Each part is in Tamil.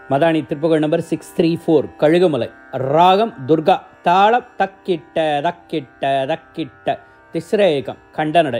Madani Thiruppugazh number six three four Kazhugumalai ராகம் துர்கா தாளம் தக்கிட்ட தக்கிட்ட தக்கிட்ட திஸ்ரேகம் கண்டனடை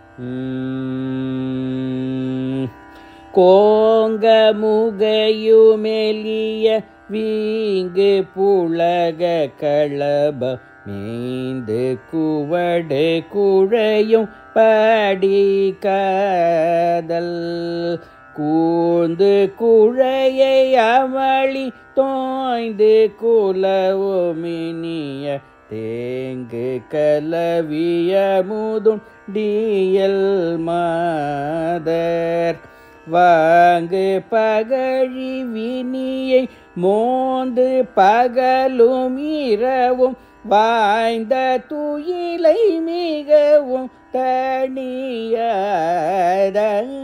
உம். கோங்க முகையுமெலிய வீங்கு புலக களப மீந்து குவடு குழையும் படி காதல் கூந்து குழையை அமளி தோய்ந்து குலவுமினிய தேங்கு கலவிய முதுண்டியல் மாதர் வாங்கு பகழி வினியை மோந்து பகலும் இரவும் வாய்ந்த துயிலை மிகவும் தனியாத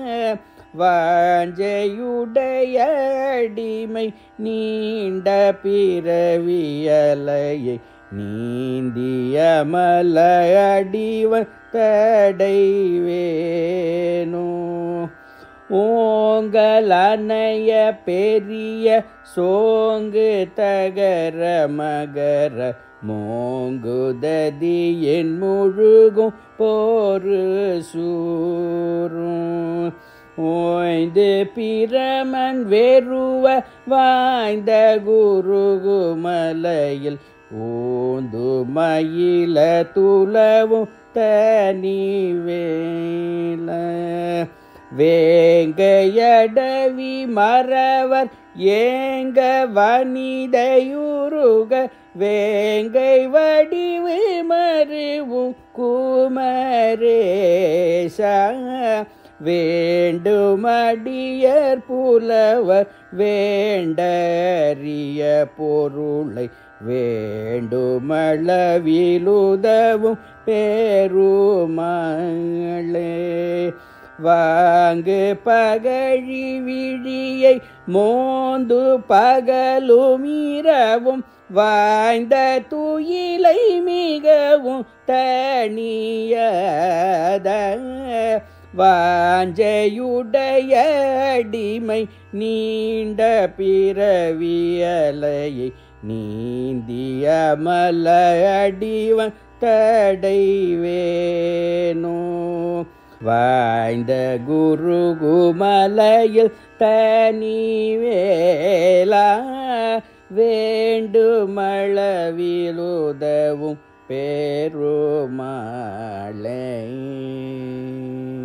வாஞ்சையுடைய அடிமை நீண்ட பிறவியலையை நீந்திய மல அடிவன் தடைவேனோ ஓங்கலனைய பெரிய சோங்கு தகர மகர மோங்குததி என் முழுகும் போரு சூரும் ஓய்ந்து பிரமன் வெறுவ வாய்ந்த குருகுமலையில் ஊந்து மயில துளவும் தனி வேல வேங்கையடவி மறவர் ஏங்க வனிதையுருக வேங்கை வடிவு மருவும் குமரேசா வேண்டுமடியர் புலவர் வேண்டறிய பொருளை வேண்டுமளவிலுதவும் பெருமளே வாங்கு பகழி விழியை மோந்து பகலும் இரவும் வாய்ந்த துயிலை மிகவும் தனியத வாஞ்சையுடைய அடிமை நீண்ட பிறவியலையை நீந்திய மல அடிவன் தடைவேனோ வாய்ந்த குருகுமலையில் தனி வேலா வேண்டுமளவிலுதவும் பெருமாளை